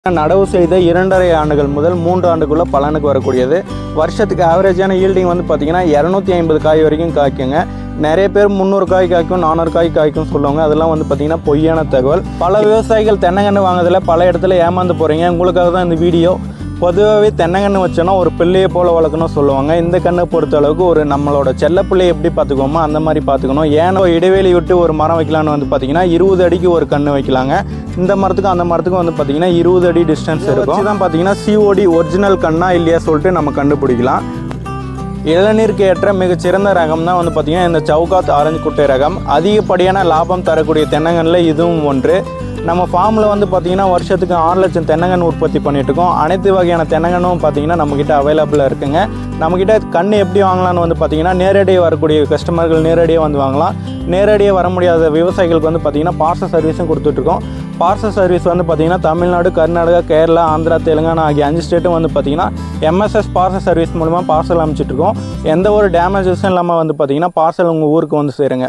நடவு செய்த இரண்டரை ஆண்டுகள் முதல் மூன்று ஆண்டுக்குள்ள பலனுக்கு வரக்கூடியது வருஷத்துக்கு ஆவரேஜான ஈல்டிங் வந்து பார்த்தீங்கன்னா இரநூத்தி ஐம்பது காய் வரைக்கும் காய்க்குங்க நிறைய பேர் முந்நூறு காய் காய்க்கும் நானூறு காய் காய்க்கும் சொல்லுவாங்க அதெல்லாம் வந்து பார்த்தீங்கன்னா பொய்யான தகவல் பல விவசாயிகள் தென்னங்கன்று வாங்குறதுல பல இடத்துல ஏமாந்து போகிறீங்க உங்களுக்காக தான் இந்த வீடியோ பொதுவாகவே தென்னங்கன்று வச்சோன்னா ஒரு பிள்ளையை போல் வளர்க்கணும் சொல்லுவாங்க இந்த கண்ணை பொறுத்த அளவுக்கு ஒரு நம்மளோட செல்ல பிள்ளையை எப்படி பார்த்துக்குவோமோ அந்த மாதிரி பார்த்துக்கணும் ஏன்னா இடைவெளி விட்டு ஒரு மரம் வைக்கலான்னு வந்து பார்த்தீங்கன்னா இருபது அடிக்கு ஒரு கன்று வைக்கலாங்க இந்த மரத்துக்கும் அந்த மரத்துக்கும் வந்து பார்த்தீங்கன்னா இருபது அடி டிஸ்டன்ஸ் இருக்கும் தான் பார்த்தீங்கன்னா சிஓடி ஒரிஜினல் கண்ணா இல்லையா சொல்லிட்டு நம்ம கண்டுபிடிக்கலாம் இளநீருக்கு ஏற்ற மிகச்சிறந்த ரகம் தான் வந்து பார்த்திங்கன்னா இந்த சவுகாத் ஆரஞ்சு குட்டை ரகம் அதிகப்படியான லாபம் தரக்கூடிய தென்னங்கன்னில் இதுவும் ஒன்று நம்ம ஃபார்மில் வந்து பார்த்திங்கன்னா வருஷத்துக்கு ஆறு லட்சம் தென்னங்கன்று உற்பத்தி பண்ணிட்டு இருக்கோம் அனைத்து வகையான தென்னங்கன்னும் பார்த்திங்கன்னா நம்மக்கிட்ட அவைலபிளாக இருக்குங்க நம்மக்கிட்ட கன்று எப்படி வாங்கலாம்னு வந்து பார்த்திங்கன்னா நேரடியாக வரக்கூடிய கஸ்டமர்கள் நேரடியாக வந்து வாங்கலாம் நேரடியாக வர முடியாத விவசாயிகளுக்கு வந்து பார்த்திங்கன்னா பார்சல் சர்வீஸும் கொடுத்துட்ருக்கோம் பார்சல் சர்வீஸ் வந்து பார்த்திங்கன்னா தமிழ்நாடு கர்நாடகா கேரளா ஆந்திரா தெலுங்கானா ஆகிய அஞ்சு ஸ்டேட்டும் வந்து பார்த்திங்கன்னா எம்எஸ்எஸ் பார்சல் சர்வீஸ் மூலமாக பார்சல் அனுப்பிச்சிட்ருக்கோம் எந்த ஒரு டேமேஜஸும் இல்லாமல் வந்து பார்த்திங்கன்னா பார்சல் உங்கள் ஊருக்கு வந்து சேருங்க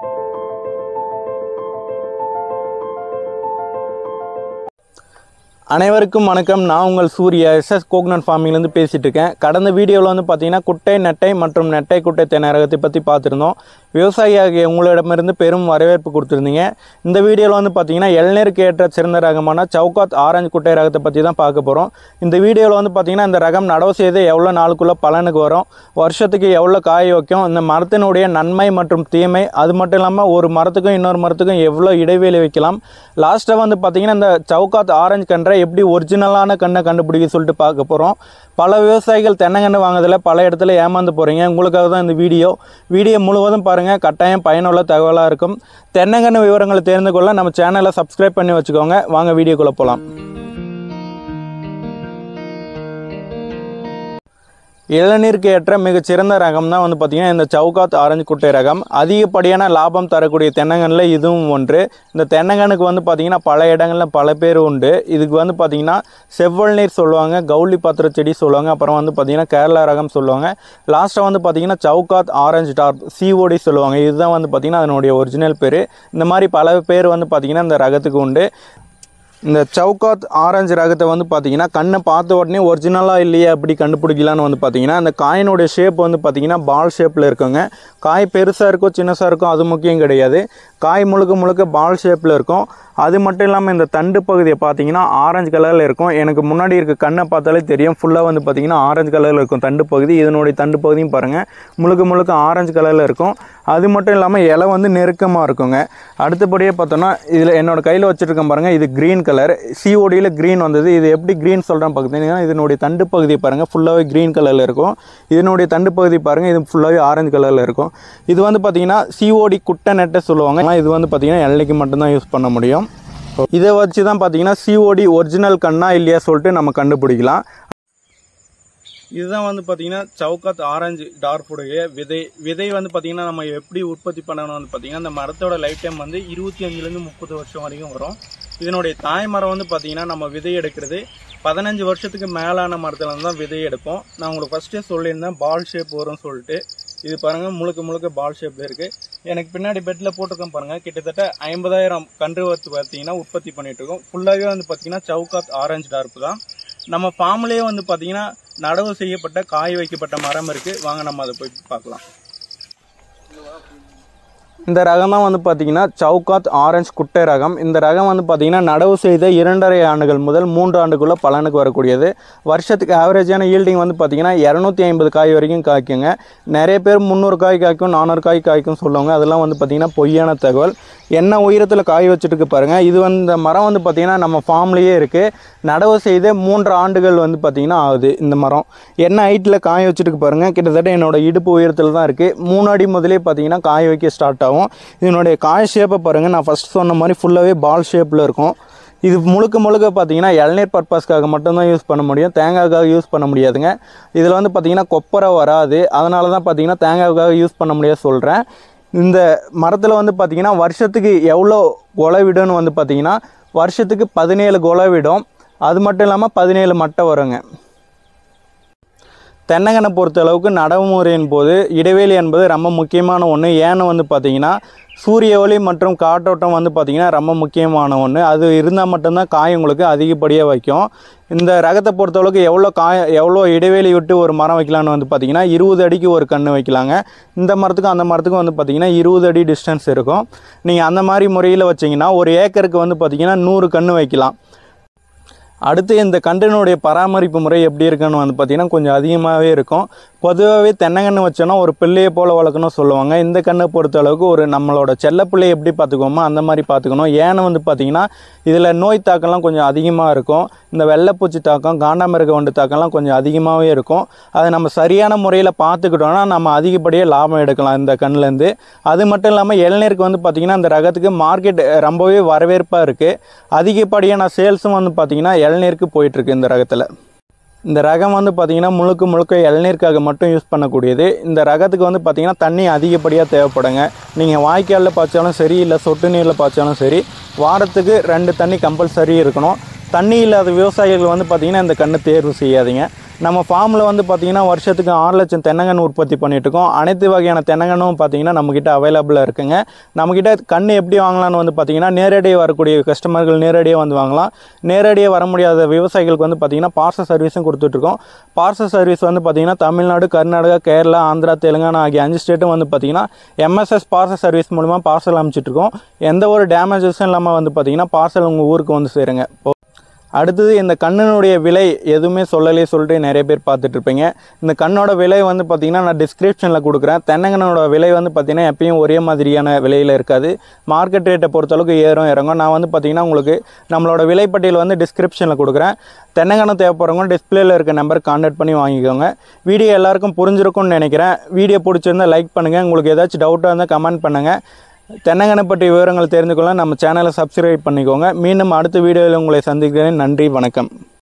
அனைவருக்கும் வணக்கம் நான் உங்கள் சூர்யா எஸ்எஸ் கோக்னட் ஃபார்மிங்லேருந்து பேசிகிட்டு இருக்கேன் கடந்த வீடியோவில் வந்து பார்த்தீங்கன்னா குட்டை நெட்டை மற்றும் நெட்டை குட்டை தென்னை ரகத்தை பற்றி பார்த்துருந்தோம் விவசாயியாகிய உங்களிடமிருந்து பெரும் வரவேற்பு கொடுத்துருந்தீங்க இந்த வீடியோவில் வந்து பார்த்தீங்கன்னா இளநீருக்கு ஏற்ற சிறந்த ரகமான சவுகாத் ஆரஞ்சு குட்டை ரகத்தை பற்றி தான் பார்க்க போகிறோம் இந்த வீடியோவில் வந்து பார்த்தீங்கன்னா இந்த ரகம் நடவு செய்து எவ்வளோ நாளுக்குள்ளே பலனுக்கு வரும் வருஷத்துக்கு எவ்வளோ காய் வைக்கும் இந்த மரத்தினுடைய நன்மை மற்றும் தீமை அது மட்டும் இல்லாமல் ஒரு மரத்துக்கும் இன்னொரு மரத்துக்கும் எவ்வளோ இடைவெளி வைக்கலாம் லாஸ்ட்டாக வந்து பார்த்தீங்கன்னா இந்த சவுகாத் ஆரஞ்சு கன்றை எப்படி ஒரிஜினலான கண்ணை கண்டுபிடிக்க சொல்லிட்டு பார்க்க போகிறோம் பல விவசாயிகள் தென்னங்கன்று வாங்குறதுல பல இடத்துல ஏமாந்து போகிறீங்க உங்களுக்காக தான் இந்த வீடியோ வீடியோ முழுவதும் பாருங்கள் கட்டாயம் பயனுள்ள தகவலாக இருக்கும் தென்னங்கன்று விவரங்களை தெரிந்து கொள்ள நம்ம சேனலை சப்ஸ்கிரைப் பண்ணி வச்சுக்கோங்க வாங்க வீடியோக்குள்ளே போகலாம் இளநீருக்கு ஏற்ற மிகச்சிறந்த ரகம் தான் வந்து பார்த்திங்கன்னா இந்த சவுகாத் ஆரஞ்சு குட்டை ரகம் அதிகப்படியான லாபம் தரக்கூடிய தென்னங்கன்னில் இதுவும் ஒன்று இந்த தென்னங்கனுக்கு வந்து பார்த்திங்கன்னா பல இடங்களில் பல பேர் உண்டு இதுக்கு வந்து பார்த்திங்கன்னா செவ்வல் நீர் சொல்லுவாங்க கவுளி பத்திர செடி சொல்லுவாங்க அப்புறம் வந்து பார்த்திங்கன்னா கேரளா ரகம் சொல்லுவாங்க லாஸ்ட்டாக வந்து பார்த்திங்கன்னா சவுகாத் ஆரஞ்சு டார்ப் சிஓடி சொல்லுவாங்க இதுதான் வந்து பார்த்திங்கன்னா அதனுடைய ஒரிஜினல் பேர் இந்த மாதிரி பல பேர் வந்து பார்த்திங்கன்னா இந்த ரகத்துக்கு உண்டு இந்த சவுகாத் ஆரஞ்சு ரகத்தை வந்து பார்த்தீங்கன்னா கண்ணை பார்த்த உடனே ஒரிஜினலாக இல்லையா அப்படி கண்டுபிடிக்கலான்னு வந்து பார்த்தீங்கன்னா அந்த காயினுடைய ஷேப் வந்து பார்த்தீங்கன்னா பால் ஷேப்பில் இருக்குங்க காய் பெருசாக இருக்கும் சின்னசாக இருக்கும் அது முக்கியம் கிடையாது காய் முழுக்க முழுக்க பால் ஷேப்பில் இருக்கும் அது மட்டும் இல்லாமல் இந்த தண்டு பகுதியை பார்த்தீங்கன்னா ஆரஞ்சு கலரில் இருக்கும் எனக்கு முன்னாடி இருக்க கண்ணை பார்த்தாலே தெரியும் ஃபுல்லாக வந்து பார்த்தீங்கன்னா ஆரஞ்சு கலரில் இருக்கும் தண்டு பகுதி இதனுடைய தண்டு பகுதியும் பாருங்கள் முழுக்க முழுக்க ஆரஞ்சு கலரில் இருக்கும் அது மட்டும் இல்லாமல் இலை வந்து நெருக்கமாக இருக்குங்க அடுத்தபடியே பார்த்தோன்னா இதில் என்னோட கையில் வச்சுருக்கேன் பாருங்கள் இது க்ரீன் கலர் சிஓடியில் க்ரீன் வந்தது இது எப்படி க்ரீன் சொல்கிறேன் பார்த்தீங்கன்னா இதனுடைய தண்டு பகுதி பாருங்கள் ஃபுல்லாகவே க்ரீன் கலரில் இருக்கும் இதனுடைய தண்டு பகுதி பாருங்கள் இது ஃபுல்லாகவே ஆரஞ்சு கலரில் இருக்கும் இது வந்து பார்த்தீங்கன்னா சிஓடி குட்டை நெட்டை சொல்லுவாங்க ஆனா இது வந்து பார்த்தீங்கன்னா எல்லைக்கு மட்டும்தான் யூஸ் பண்ண முடியும் இதை வச்சு தான் பார்த்தீங்கன்னா சிஓடி ஒரிஜினல் கண்ணா இல்லையா சொல்லிட்டு நம்ம கண்டுபிடிக்கலாம் இதுதான் வந்து பார்த்தீங்கன்னா சவுகாத் ஆரஞ்சு டார்ஃபுடைய விதை விதை வந்து பார்த்தீங்கன்னா நம்ம எப்படி உற்பத்தி பண்ணணும் வந்து பார்த்தீங்கன்னா இந்த மரத்தோட லைஃப் டைம் வந்து இருபத்தி அஞ்சுலேருந்து முப்பது வருஷம் வரைக்கும் வரும் இதனுடைய தாய் மரம் வந்து பார்த்தீங்கன்னா நம்ம விதை எடுக்கிறது பதினஞ்சு வருஷத்துக்கு மேலான மரத்துல இருந்து தான் விதை எடுப்போம் நான் உங்களுக்கு ஃபர்ஸ்டே சொல்லியிருந்தேன் பால் ஷேப் வரும்னு சொல்லிட்டு இது பாருங்க முழுக்க முழுக்க பால் ஷேப்ல இருக்கு எனக்கு பின்னாடி பெட்ல போட்டிருக்கேன் பாருங்க கிட்டத்தட்ட ஐம்பதாயிரம் கன்று வத்து பார்த்தீங்கன்னா உற்பத்தி பண்ணிட்டு இருக்கோம் ஃபுல்லாவே வந்து பார்த்தீங்கன்னா சவுகாத் ஆரஞ்சு டார்ப்பு தான் நம்ம ஃபார்ம்லேயே வந்து பார்த்தீங்கன்னா நடவு செய்யப்பட்ட காய வைக்கப்பட்ட மரம் இருக்கு வாங்க நம்ம அதை போய் பார்க்கலாம் இந்த ரகம் தான் வந்து பார்த்தீங்கன்னா சவுகாத் ஆரஞ்சு குட்டை ரகம் இந்த ரகம் வந்து பார்த்தீங்கன்னா நடவு செய்த இரண்டரை ஆண்டுகள் முதல் மூன்று ஆண்டுக்குள்ளே பலனுக்கு வரக்கூடியது வருஷத்துக்கு ஆவரேஜான ஈல்டிங் வந்து பார்த்தீங்கன்னா இரநூத்தி ஐம்பது காய் வரைக்கும் காய்க்குங்க நிறைய பேர் முந்நூறு காய் காய்க்கும் நானூறு காய் காய்க்கும் சொல்லுவாங்க அதெல்லாம் வந்து பார்த்தீங்கன்னா பொய்யான தகவல் என்ன உயரத்தில் காய் வச்சுட்டு பாருங்கள் இது வந்து இந்த மரம் வந்து பார்த்தீங்கன்னா நம்ம ஃபார்ம்லேயே இருக்குது நடவு செய்த மூன்று ஆண்டுகள் வந்து பார்த்தீங்கன்னா ஆகுது இந்த மரம் என்ன ஹைட்டில் காய வச்சுட்டு பாருங்கள் கிட்டத்தட்ட என்னோட இடுப்பு உயரத்தில் தான் இருக்குது மூணு அடி முதலே பார்த்தீங்கன்னா காய வைக்க ஸ்டார்ட் ஆகும் இதனுடைய காய் ஷேப்பை பாருங்கள் நான் ஃபஸ்ட் சொன்ன மாதிரி ஃபுல்லாகவே பால் ஷேப்பில் இருக்கும் இது முழுக்க முழுக்க பார்த்தீங்கன்னா இளநீர் பர்பஸ்க்காக மட்டும்தான் யூஸ் பண்ண முடியும் தேங்காய்க்காக யூஸ் பண்ண முடியாதுங்க இதில் வந்து பார்த்தீங்கன்னா கொப்பரை வராது அதனால தான் பார்த்தீங்கன்னா தேங்காய்க்காக யூஸ் பண்ண முடியாது சொல்கிறேன் இந்த மரத்தில் வந்து பார்த்தீங்கன்னா வருஷத்துக்கு எவ்வளோ கொலை விடும்னு வந்து பார்த்தீங்கன்னா வருஷத்துக்கு பதினேழு கொலை விடும் அது மட்டும் இல்லாமல் பதினேழு மட்டை வருங்க தென்னங்கனை பொறுத்த அளவுக்கு நடைமுறையின் போது இடைவெளி என்பது ரொம்ப முக்கியமான ஒன்று ஏன்னு வந்து பார்த்தீங்கன்னா சூரிய ஒளி மற்றும் காற்றோட்டம் வந்து பார்த்திங்கன்னா ரொம்ப முக்கியமான ஒன்று அது இருந்தால் மட்டும்தான் காய் உங்களுக்கு அதிகப்படியாக வைக்கும் இந்த ரகத்தை பொறுத்தளவுக்கு எவ்வளோ காய எவ்வளோ இடைவெளி விட்டு ஒரு மரம் வைக்கலான்னு வந்து பார்த்திங்கன்னா இருபது அடிக்கு ஒரு கன்று வைக்கலாங்க இந்த மரத்துக்கும் அந்த மரத்துக்கும் வந்து பார்த்திங்கன்னா இருபது அடி டிஸ்டன்ஸ் இருக்கும் நீங்கள் அந்த மாதிரி முறையில் வச்சிங்கன்னா ஒரு ஏக்கருக்கு வந்து பார்த்திங்கன்னா நூறு கன்று வைக்கலாம் அடுத்து இந்த கன்றினுடைய பராமரிப்பு முறை எப்படி இருக்குன்னு வந்து பார்த்திங்கன்னா கொஞ்சம் அதிகமாகவே இருக்கும் பொதுவாகவே தென்னங்கன்று வச்சோன்னா ஒரு பிள்ளையை போல் வளர்க்கணும் சொல்லுவாங்க இந்த கண்ணை பொறுத்த அளவுக்கு ஒரு நம்மளோட செல்ல பிள்ளையை எப்படி பார்த்துக்குவோமோ அந்த மாதிரி பார்த்துக்கணும் ஏன்னு வந்து பார்த்திங்கன்னா இதில் நோய் தாக்கம்லாம் கொஞ்சம் அதிகமாக இருக்கும் இந்த வெள்ளைப்பூச்சி தாக்கம் காண்டாமிருக வண்டு தாக்கம்லாம் கொஞ்சம் அதிகமாகவே இருக்கும் அதை நம்ம சரியான முறையில் பார்த்துக்கிட்டோம்னா நம்ம அதிகப்படியாக லாபம் எடுக்கலாம் இந்த கண்ணுலேருந்து அது மட்டும் இல்லாமல் இளநீருக்கு வந்து பார்த்திங்கன்னா இந்த ரகத்துக்கு மார்க்கெட் ரொம்பவே வரவேற்பாக இருக்குது அதிகப்படியான சேல்ஸும் வந்து பார்த்திங்கன்னா இளநீருக்கு போயிட்டுருக்கு இந்த ரகத்தில் இந்த ரகம் வந்து பார்த்திங்கன்னா முழுக்க முழுக்க இளநீருக்காக மட்டும் யூஸ் பண்ணக்கூடியது இந்த ரகத்துக்கு வந்து பார்த்திங்கன்னா தண்ணி அதிகப்படியாக தேவைப்படுங்க நீங்கள் வாய்க்காலில் பாய்ச்சாலும் சரி இல்லை சொட்டு நீரில் பாய்ச்சாலும் சரி வாரத்துக்கு ரெண்டு தண்ணி கம்பல்சரி இருக்கணும் தண்ணி இல்லாத விவசாயிகள் வந்து பார்த்திங்கன்னா இந்த கண்ணை தேர்வு செய்யாதீங்க நம்ம ஃபார்மில் வந்து பார்த்திங்கன்னா வருஷத்துக்கு ஆறு லட்சம் தென்னங்கன்று உற்பத்தி பண்ணிட்டு இருக்கோம் அனைத்து வகையான தென்னங்கன்னும் பார்த்திங்கன்னா நம்மக்கிட்ட அவைலபிளாக இருக்குங்க நம்மக்கிட்ட கன்று எப்படி வாங்கலாம்னு வந்து பார்த்திங்கன்னா நேரடியாக வரக்கூடிய கஸ்டமர்கள் நேரடியாக வந்து வாங்கலாம் நேரடியாக வர முடியாத விவசாயிகளுக்கு வந்து பார்த்திங்கன்னா பார்சல் சர்வீஸும் கொடுத்துட்ருக்கோம் பார்சல் சர்வீஸ் வந்து பார்த்திங்கன்னா தமிழ்நாடு கர்நாடகா கேரளா ஆந்திரா தெலுங்கானா ஆகிய அஞ்சு ஸ்டேட்டும் வந்து பார்த்திங்கன்னா எம்எஸ்எஸ் பார்சல் சர்வீஸ் மூலிமா பார்சல் அனுப்பிச்சிட்ருக்கோம் எந்த ஒரு டேமேஜஸும் இல்லாமல் வந்து பார்த்திங்கன்னா பார்சல் உங்கள் ஊருக்கு வந்து சேருங்க அடுத்தது இந்த கண்ணினுடைய விலை எதுவுமே சொல்லலையே சொல்லிட்டு நிறைய பேர் பார்த்துட்டு இருப்பீங்க இந்த கண்ணோட விலை வந்து பார்த்திங்கன்னா நான் டிஸ்கிரிப்ஷனில் கொடுக்குறேன் தென்னங்கண்ணோட விலை வந்து பார்த்திங்கன்னா எப்பயும் ஒரே மாதிரியான விலையில் இருக்காது மார்க்கெட் ரேட்டை பொறுத்தளவுக்கு ஏறும் இறங்கும் நான் வந்து பார்த்திங்கன்னா உங்களுக்கு நம்மளோட விலைப்பட்டியல் வந்து டிஸ்கிரிப்ஷனில் கொடுக்குறேன் தென்னங்கண்ணம் தேவைப்படுறவங்க டிஸ்பிளேல இருக்க நம்பர் கான்டாக்ட் பண்ணி வாங்கிக்கோங்க வீடியோ எல்லாருக்கும் புரிஞ்சிருக்கும்னு நினைக்கிறேன் வீடியோ பிடிச்சிருந்தா லைக் பண்ணுங்கள் உங்களுக்கு ஏதாச்சும் டவுட்டாக இருந்தால் கமெண்ட் பண்ணுங்கள் தென்னங்கனை பற்றிய விவரங்கள் தெரிந்து கொள்ள நம்ம சேனலை சப்ஸ்கிரைப் பண்ணிக்கோங்க மீண்டும் அடுத்த வீடியோவில் உங்களை சந்திக்கிறேன் நன்றி வணக்கம்